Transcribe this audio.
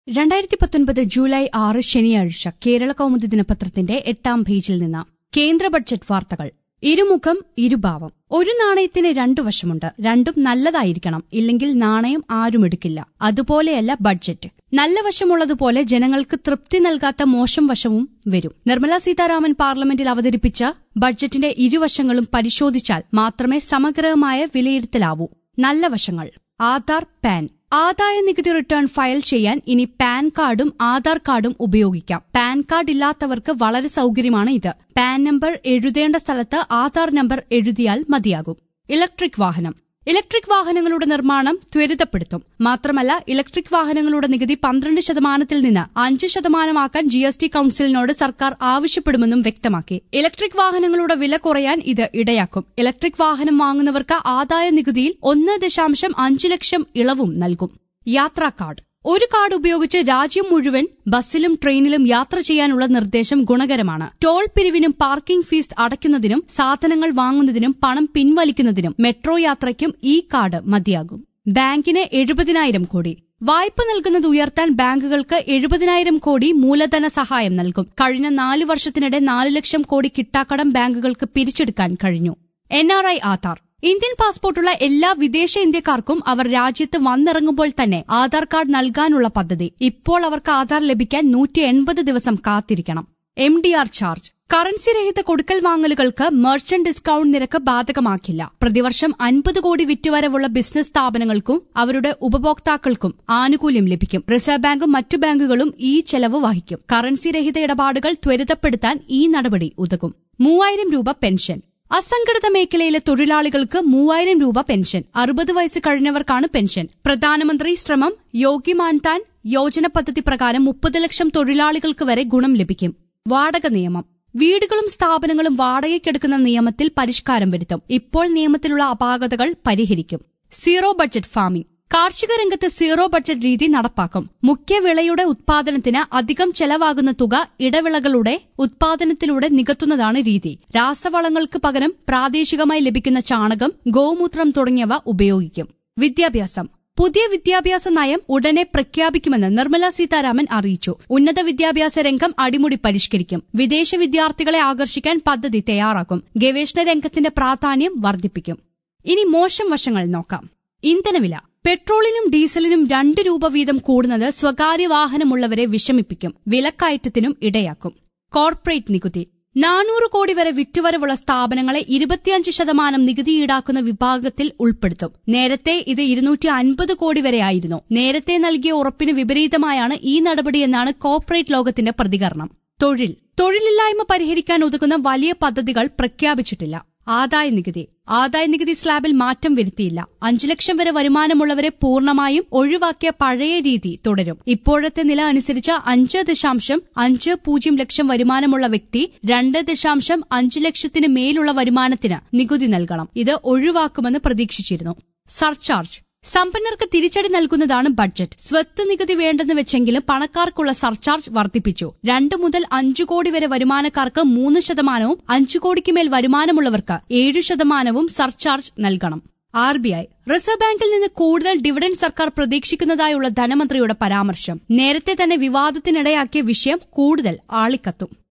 രണ്ടായിരത്തി പത്തൊൻപത് ജൂലൈ ആറ് ശനിയാഴ്ച കേരള കൗമുദി ദിനപത്രത്തിന്റെ എട്ടാം പേജിൽ നിന്ന് കേന്ദ്ര ബഡ്ജറ്റ് വാർത്തകൾ ഇരുമുഖം ഇരുഭാവം ഒരു നാണയത്തിന് രണ്ടു വശമുണ്ട് രണ്ടും നല്ലതായിരിക്കണം ഇല്ലെങ്കിൽ നാണയം ആരും എടുക്കില്ല അതുപോലെയല്ല ബഡ്ജറ്റ് നല്ല വശമുള്ളതുപോലെ ജനങ്ങൾക്ക് തൃപ്തി നൽകാത്ത മോശം വശവും വരും നിർമ്മല സീതാരാമൻ പാർലമെന്റിൽ അവതരിപ്പിച്ച ബഡ്ജറ്റിന്റെ ഇരുവശങ്ങളും പരിശോധിച്ചാൽ മാത്രമേ സമഗ്രമായ വിലയിരുത്തലാവൂ നല്ല വശങ്ങൾ ആധാർ പാൻ ആദായ നികുതി റിട്ടേൺ ഫയൽ ചെയ്യാൻ ഇനി പാൻ കാർഡും ആധാർ കാർഡും ഉപയോഗിക്കാം പാൻ കാർഡ് ഇല്ലാത്തവർക്ക് വളരെ സൌകര്യമാണ് ഇത് പാൻ നമ്പർ എഴുതേണ്ട സ്ഥലത്ത് ആധാർ നമ്പർ എഴുതിയാൽ മതിയാകും ഇലക്ട്രിക് വാഹനം ഇലക്ട്രിക് വാഹനങ്ങളുടെ നിർമ്മാണം ത്വരിതപ്പെടുത്തും മാത്രമല്ല ഇലക്ട്രിക് വാഹനങ്ങളുടെ നികുതി പന്ത്രണ്ട് ശതമാനത്തിൽ നിന്ന് അഞ്ച് ശതമാനമാക്കാൻ ജി എസ് ടി കൌൺസിലിനോട് സർക്കാർ ആവശ്യപ്പെടുമെന്നും വ്യക്തമാക്കി ഇലക്ട്രിക് വാഹനങ്ങളുടെ വില കുറയാൻ ഇത് ഇടയാക്കും ഇലക്ട്രിക് വാഹനം വാങ്ങുന്നവർക്ക് ആദായ നികുതിയിൽ ഒന്ന് ദശാംശം അഞ്ച് ലക്ഷം ഇളവും നൽകും യാത്രാ കാർഡ് ഒരു കാർഡ് ഉപയോഗിച്ച് രാജ്യം മുഴുവൻ ബസ്സിലും ട്രെയിനിലും യാത്ര ചെയ്യാനുള്ള നിർദ്ദേശം ഗുണകരമാണ് ടോൾ പിരിവിനും പാർക്കിംഗ് ഫീസ് അടയ്ക്കുന്നതിനും സാധനങ്ങൾ വാങ്ങുന്നതിനും പണം പിൻവലിക്കുന്നതിനും മെട്രോ യാത്രയ്ക്കും ഈ കാർഡ് മതിയാകും ബാങ്കിന് എഴുപതിനായിരം കോടി വായ്പ നൽകുന്നത് ഉയർത്താൻ ബാങ്കുകൾക്ക് എഴുപതിനായിരം കോടി മൂലധന സഹായം നൽകും കഴിഞ്ഞ നാല് വർഷത്തിനിടെ നാല് ലക്ഷം കോടി കിട്ടാക്കടം ബാങ്കുകൾക്ക് പിരിച്ചെടുക്കാൻ കഴിഞ്ഞു N R I Aadhaar Indian പാസ്പോർട്ടുള്ള എല്ലാ വിദേശ ഇന്ത്യക്കാർക്കും അവർ രാജ്യത്ത് വന്നിറങ്ങുമ്പോൾ തന്നെ ആധാർ കാർഡ് നൽകാനുള്ള പദ്ധതി ഇപ്പോൾ അവർക്ക് ആധാർ ലഭിക്കാൻ നൂറ്റി എൺപത് ദിവസം കാത്തിരിക്കണം M D R charge currency രഹിത കൊടുക്കൽ വാങ്ങലുകൾക്ക് മെർച്ചന്റ് ഡിസ്കൌണ്ട് നിരക്ക് ബാധകമാക്കില്ല പ്രതിവർഷം അൻപത് കോടി വിറ്റുവരവുള്ള ബിസിനസ് സ്ഥാപനങ്ങൾക്കും അവരുടെ ഉപഭോക്താക്കൾക്കും ആനുകൂല്യം ലഭിക്കും റിസർവ് ബാങ്കും മറ്റു ബാങ്കുകളും ഈ ചെലവ് വഹിക്കും കറൻസി രഹിത ഇടപാടുകൾ ത്വരിതപ്പെടുത്താൻ ഈ നടപടി ഉതകും മൂവായിരം രൂപ പെൻഷൻ അസംഘടിത മേഖലയിലെ തൊഴിലാളികൾക്ക് മൂവായിരം രൂപ പെൻഷൻ അറുപത് വയസ്സ് കഴിഞ്ഞവർക്കാണ് പെൻഷൻ പ്രധാനമന്ത്രി ശ്രമം യോഗി മാൻതാൻ യോജന പദ്ധതി പ്രകാരം മുപ്പത് ലക്ഷം തൊഴിലാളികൾക്ക് വരെ ഗുണം ലഭിക്കും വാടക നിയമം വീടുകളും സ്ഥാപനങ്ങളും വാടകയ്ക്കെടുക്കുന്ന നിയമത്തിൽ പരിഷ്കാരം വരുത്തും ഇപ്പോൾ നിയമത്തിലുള്ള അപാകതകൾ പരിഹരിക്കും സീറോ ബഡ്ജറ്റ് ഫാമിംഗ് കാർഷിക രംഗത്ത് സീറോ ബഡ്ജറ്റ് രീതി നടപ്പാക്കും മുഖ്യ വിളയുടെ ഉത്പാദനത്തിന് അധികം ചെലവാകുന്ന തുക ഇടവിളകളുടെ ഉത്പാദനത്തിലൂടെ നികത്തുന്നതാണ് രീതി രാസവളങ്ങൾക്ക് പകരം പ്രാദേശികമായി ലഭിക്കുന്ന ചാണകം ഗോമൂത്രം തുടങ്ങിയവ ഉപയോഗിക്കും വിദ്യാഭ്യാസം പുതിയ വിദ്യാഭ്യാസ നയം ഉടനെ പ്രഖ്യാപിക്കുമെന്ന് നിർമ്മല സീതാരാമൻ അറിയിച്ചു ഉന്നത വിദ്യാഭ്യാസ രംഗം അടിമുടി പരിഷ്കരിക്കും വിദേശ വിദ്യാർത്ഥികളെ ആകർഷിക്കാൻ പദ്ധതി തയ്യാറാക്കും ഗവേഷണ രംഗത്തിന്റെ പ്രാധാന്യം വർദ്ധിപ്പിക്കും ഇനി മോശം വശങ്ങൾ നോക്കാം ഇന്ധനവില പെട്രോളിനും ഡീസലിനും രണ്ട് രൂപ വീതം കൂടുന്നത് സ്വകാര്യ വാഹനമുള്ളവരെ വിഷമിപ്പിക്കും വിലക്കയറ്റത്തിനും ഇടയാക്കും കോർപ്പറേറ്റ് നികുതി നാനൂറ് കോടി വരെ വിറ്റുവരവുള്ള സ്ഥാപനങ്ങളെ ഇരുപത്തിയഞ്ച് ശതമാനം നികുതി ഈടാക്കുന്ന വിഭാഗത്തിൽ ഉൾപ്പെടുത്തും നേരത്തെ ഇത് ഇരുന്നൂറ്റി അൻപത് കോടി വരെയായിരുന്നു നേരത്തെ നൽകിയ ഉറപ്പിന് വിപരീതമായാണ് ഈ നടപടിയെന്നാണ് കോർപ്പറേറ്റ് ലോകത്തിന്റെ പ്രതികരണം തൊഴിൽ തൊഴിലില്ലായ്മ പരിഹരിക്കാൻ ഒതുക്കുന്ന വലിയ പദ്ധതികൾ പ്രഖ്യാപിച്ചിട്ടില്ല ആദായ നികുതി ആദായ നികുതി സ്ലാബിൽ മാറ്റം വരുത്തിയില്ല അഞ്ചു ലക്ഷം വരെ വരുമാനമുള്ളവരെ പൂർണ്ണമായും ഒഴിവാക്കിയ പഴയ രീതി തുടരും ഇപ്പോഴത്തെ നില അനുസരിച്ച് അഞ്ച് ദശാംശം അഞ്ച് പൂജ്യം ലക്ഷം വരുമാനമുള്ള വ്യക്തി രണ്ട് ദശാംശം അഞ്ച് ലക്ഷത്തിന് മേലുള്ള വരുമാനത്തിന് നികുതി നൽകണം ഇത് ഒഴിവാക്കുമെന്ന് പ്രതീക്ഷിച്ചിരുന്നു സർചാർജ് സമ്പന്നർക്ക് തിരിച്ചടി നൽകുന്നതാണ് ബഡ്ജറ്റ് സ്വത്ത് നികുതി വേണ്ടെന്ന് വെച്ചെങ്കിലും പണക്കാർക്കുള്ള സർചാർജ് വർദ്ധിപ്പിച്ചു രണ്ടു മുതൽ അഞ്ചു കോടി വരെ വരുമാനക്കാർക്ക് മൂന്ന് ശതമാനവും അഞ്ചു കോടിക്ക് മേൽ വരുമാനമുള്ളവർക്ക് ഏഴ് ശതമാനവും സർചാർജ് നൽകണം ആർ ബി ഐ റിസർവ് ബാങ്കിൽ നിന്ന് കൂടുതൽ ഡിവിഡൻഡ് സർക്കാർ പ്രതീക്ഷിക്കുന്നതായുള്ള ധനമന്ത്രിയുടെ പരാമർശം നേരത്തെ തന്നെ വിവാദത്തിനിടയാക്കിയ വിഷയം കൂടുതൽ ആളിക്കത്തും